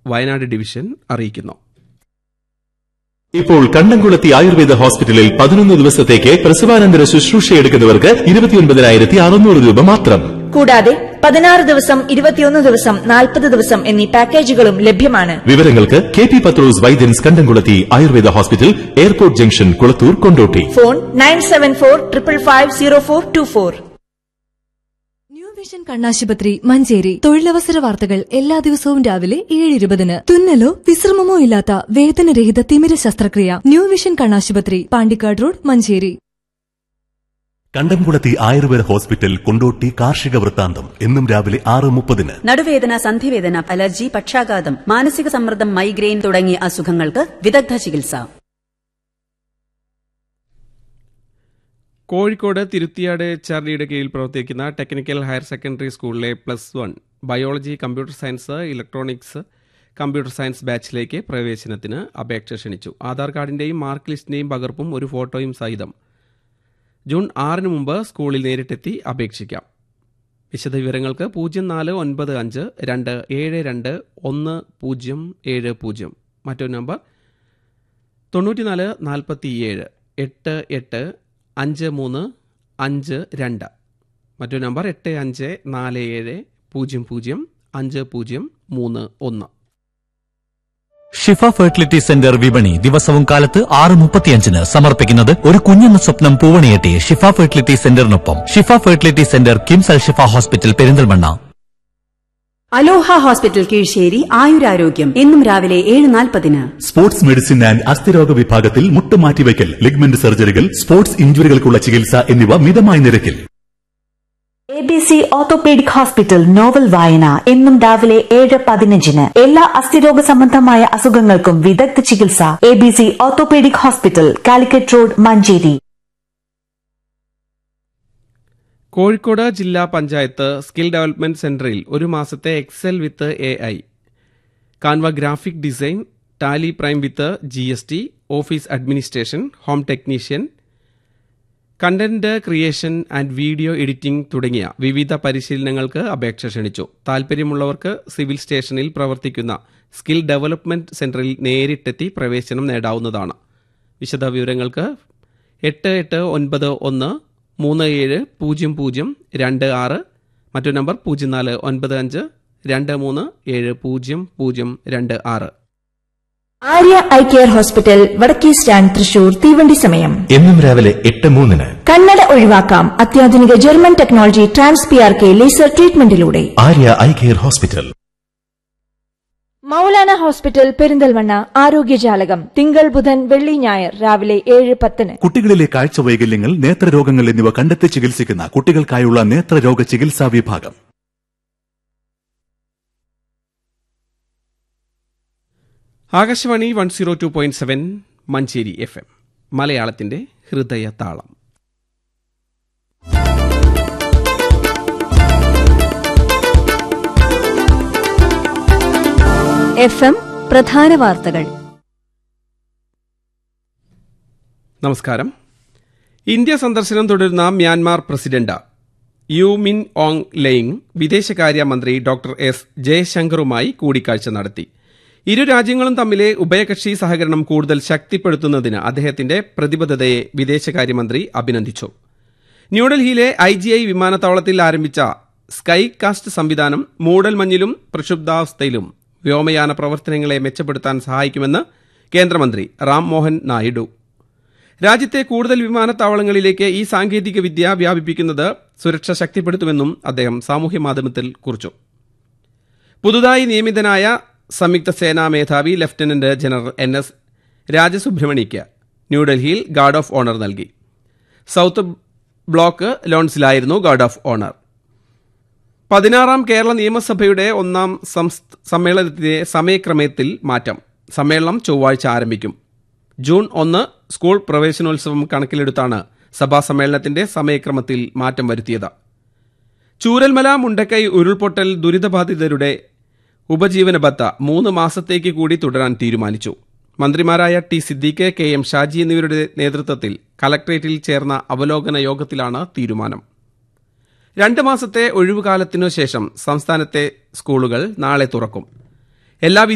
Wayanad division അറിയിക്കുന്നു ഇപ്പോൾ കണ്ടംകുളത്തി ആയുർവേദ ഹോസ്പിറ്റലിൽ പതിനൊന്ന് ദിവസത്തേക്ക് പ്രസവാനന്തര ശുശ്രൂഷയെടുക്കുന്നവർക്ക് ഇരുപത്തിയൊൻപതിനായിരത്തി അറുന്നൂറ് രൂപ മാത്രം കൂടാതെ പതിനാറ് ദിവസം ഇരുപത്തിയൊന്ന് ദിവസം നാൽപ്പത് ദിവസം എന്നീ പാക്കേജുകളും ലഭ്യമാണ് വിവരങ്ങൾക്ക് K P Pathros Vaidyan's Kandamkulathy Ayurveda hospital airport junction Kulathur Kondotty phone nine seven four triple five zero four two four new vision കണ്ണാശുപത്രി മഞ്ചേരി തൊഴിലവസര വാർത്തകൾ എല്ലാ ദിവസവും രാവിലെ ഏഴ് ഇരുപതിന് തുന്നലോ വിശ്രമമോ ഇല്ലാത്ത വേദനരഹിത തിമിര ശസ്ത്രക്രിയ ന്യൂ വിഷൻ കണ്ണാശുപത്രി പാണ്ടിക്കാട് റോഡ് മഞ്ചേരി കണ്ടംകുളത്തി ആയുർവേദ ഹോസ്പിറ്റൽ കൊണ്ടോട്ടി കാർഷിക വൃത്താന്തം എന്നും രാവിലെ ആറ് മുപ്പതിന് നടുവേദന സന്ധിവേദന അലർജി പക്ഷാഘാതം മാനസിക സമ്മർദ്ദം മൈഗ്രെയിൻ തുടങ്ങിയ അസുഖങ്ങൾക്ക് വിദഗ്ധ ചികിത്സ കോഴിക്കോട് തിരുത്തിയാട് ചാർലിയുടെ കീഴിൽ പ്രവർത്തിക്കുന്ന ടെക്നിക്കൽ ഹയർ സെക്കൻഡറി സ്കൂളിലെ plus one biology computer science electronics computer science ബാച്ചിലേക്ക് പ്രവേശനത്തിന് അപേക്ഷ ക്ഷണിച്ചു ആധാർ കാർഡിന്റെയും മാർക്ക് ലിസ്റ്റിന്റെയും പകർപ്പും ഒരു ഫോട്ടോയും സഹിതം ജൂൺ ആറിന് മുമ്പ് സ്കൂളിൽ നേരിട്ടെത്തി അപേക്ഷിക്കാം വിശദവിവരങ്ങൾക്ക് പൂജ്യം നാല് ഒൻപത് അഞ്ച് രണ്ട് ഏഴ് രണ്ട് ഒന്ന് പൂജ്യം ഏഴ് പൂജ്യം മറ്റൊരു നമ്പർ തൊണ്ണൂറ്റിനാല് നാൽപ്പത്തിയേഴ് എട്ട് എട്ട് അഞ്ച് മൂന്ന് അഞ്ച് രണ്ട് മറ്റൊരു നമ്പർ എട്ട് അഞ്ച് നാല് ഏഴ് പൂജ്യം പൂജ്യം അഞ്ച് പൂജ്യം മൂന്ന് ഒന്ന് ഷിഫ ഫെർട്ടിലിറ്റി സെന്റർ വിപണി ദിവസവും കാലത്ത് ആറ് മുപ്പത്തിയഞ്ചിന് സമർപ്പിക്കുന്നത് ഒരു കുഞ്ഞെന്ന സ്വപ്നം പൂവണിയെട്ടി ഷിഫ ഫെർട്ടിലിറ്റി സെന്ററിനൊപ്പം Shifa fertility centre KIMS Al Shifa hospital Perinthalmanna Aloha hospital Keezhisseri ആയുരാരോഗ്യം എന്നും രാവിലെ ഏഴ് നാൽപ്പതിന് സ്പോർട്സ് മെഡിസിൻ ആൻഡ് അസ്ഥിരോഗ വിഭാഗത്തിൽ മുട്ടുമാറ്റിവയ്ക്കൽ ലിഗ്മെന്റ് സർജറികൾ സ്പോർട്സ് ഇഞ്ചുറികൾക്കുള്ള ചികിത്സ എന്നിവ മിതമായ നിരക്കിൽ A B C orthopaedic hospital novel വായന എന്നും രാവിലെ ഏഴ് പതിനഞ്ചിന് എല്ലാ അസ്ഥിരോഗ സംബന്ധമായ അസുഖങ്ങൾക്കും വിദഗ്ധ ചികിത്സ A B C orthopaedic hospital Calicut road Manjeri Kozhikode ജില്ലാ പഞ്ചായത്ത് സ്കിൽ ഡെവലപ്മെന്റ് സെന്ററിൽ ഒരു മാസത്തെ Excel with A I Canva graphic design Tally Prime with G S T office administration home technician content creation and video editing തുടങ്ങിയ വിവിധ പരിശീലനങ്ങൾക്ക് അപേക്ഷ ക്ഷണിച്ചു താൽപ്പര്യമുള്ളവർക്ക് സിവിൽ സ്റ്റേഷനിൽ പ്രവർത്തിക്കുന്ന സ്കിൽ ഡെവലപ്മെന്റ് സെന്ററിൽ നേരിട്ടെത്തി പ്രവേശനം നേടാവുന്നതാണ് വിശദവിവരങ്ങൾക്ക് എട്ട് എട്ട് ഒൻപത് ഒന്ന് മൂന്ന് ഏഴ് പൂജ്യം പൂജ്യം രണ്ട് ആറ് മറ്റൊരു നമ്പർ പൂജ്യം നാല് ഒൻപത് അഞ്ച് രണ്ട് മൂന്ന് ഏഴ് പൂജ്യം പൂജ്യം രണ്ട് ആറ് ആര്യ ഐ കെയർ ഹോസ്പിറ്റൽ വടക്കേ സ്റ്റാൻഡ് തൃശൂർ തീവണ്ടി സമയം എന്നും രാവിലെ എട്ട് മൂന്നിന് കണ്ണട ഒഴിവാക്കാം അത്യാധുനിക German technology trans P R K laser ട്രീറ്റ്മെന്റിലൂടെ Arya eye care hospital Maulana hospital Perinthalmanna ആരോഗ്യജാലകം തിങ്കൾ ബുധൻ വെള്ളി ഞായർ രാവിലെ ഏഴ് പത്തിന് കുട്ടികളിലെ കാഴ്ച വൈകല്യങ്ങൾ നേത്രരോഗങ്ങൾ എന്നിവ കണ്ടെത്തി ചികിത്സിക്കുന്ന കുട്ടികൾക്കായുള്ള നേത്രരോഗ ചികിത്സാ വിഭാഗം Akashvani one zero two point seven Manjeri F M മലയാളത്തിന്റെ ഹൃദയ താളം എഫ് എം പ്രധാന വാർത്തകൾ നമസ്കാരം ഇന്ത്യ സന്ദർശനം തുടരുന്ന Myanmar president U Min Aung Hlaing വിദേശകാര്യമന്ത്രി ഡോക്ടർ എസ് ജയശങ്കറുമായി കൂടിക്കാഴ്ച നടത്തി ഇരു രാജ്യങ്ങളും തമ്മിലെ ഉഭയകക്ഷി സഹകരണം കൂടുതൽ ശക്തിപ്പെടുത്തുന്നതിന് അദ്ദേഹത്തിന്റെ പ്രതിബദ്ധതയെ വിദേശകാര്യമന്ത്രി അഭിനന്ദിച്ചു ന്യൂഡൽഹിയിലെ ഐ ജി ഐ വിമാനത്താവളത്തിൽ ആരംഭിച്ച സ്കൈ കാസ്റ്റ് സംവിധാനം മൂടൽമഞ്ഞിലും പ്രക്ഷുബ്ധാവസ്ഥയിലും വ്യോമയാന പ്രവർത്തനങ്ങളെ മെച്ചപ്പെടുത്താൻ സഹായിക്കുമെന്ന് കേന്ദ്രമന്ത്രി റാം മോഹൻ നായിഡു രാജ്യത്തെ കൂടുതൽ വിമാനത്താവളങ്ങളിലേക്ക് ഈ സാങ്കേതിക വിദ്യ വ്യാപിപ്പിക്കുന്നത് സുരക്ഷ ശക്തിപ്പെടുത്തുമെന്നും അദ്ദേഹം സാമൂഹ്യമാധ്യമത്തിൽ കുറിച്ചു പുതുതായി നിയമിതനായ സംയുക്ത സേനാ മേധാവി ലഫ്റ്റനന്റ് ജനറൽ എൻ എസ് രാജസുബ്രഹ്മണിക്ക് ന്യൂഡൽഹിയിൽ ഗാർഡ് ഓഫ് ഓണർ നൽകി സൗത്ത് ബ്ലോക്ക് ലോൺസിലായിരുന്നു ഗാർഡ് ഓഫ് ഓണർ പതിനാറാം കേരള നിയമസഭയുടെ ഒന്നാം സംസ്ഥ- സമ്മേളനത്തിന്റെ സമയക്രമത്തിൽ മാറ്റം സമ്മേളനം ചൊവ്വാഴ്ച ആരംഭിക്കും ജൂൺ ഒന്ന് സ്കൂൾ പ്രവേശനോത്സവം കണക്കിലെടുത്താണ് സഭാ സമ്മേളനത്തിന്റെ സമയക്രമത്തിൽ മാറ്റം വരുത്തിയത് ചൂരൽമല മുണ്ടക്കൈ ഉരുൾപൊട്ടൽ ദുരിതബാധിതരുടെ ഉപജീവന ബത്ത മൂന്ന് മാസത്തേക്ക് കൂടി തുടരാൻ തീരുമാനിച്ചു മന്ത്രിമാരായ T Siddique K M Shaji എന്നിവരുടെ നേതൃത്വത്തിൽ കലക്ട്രേറ്റിൽ ചേർന്ന അവലോകന യോഗത്തിലാണ് തീരുമാനം രണ്ട് മാസത്തെ ഒഴിവുകാലത്തിനു ശേഷം സംസ്ഥാനത്തെ സ്കൂളുകൾ നാളെ തുറക്കും എല്ലാ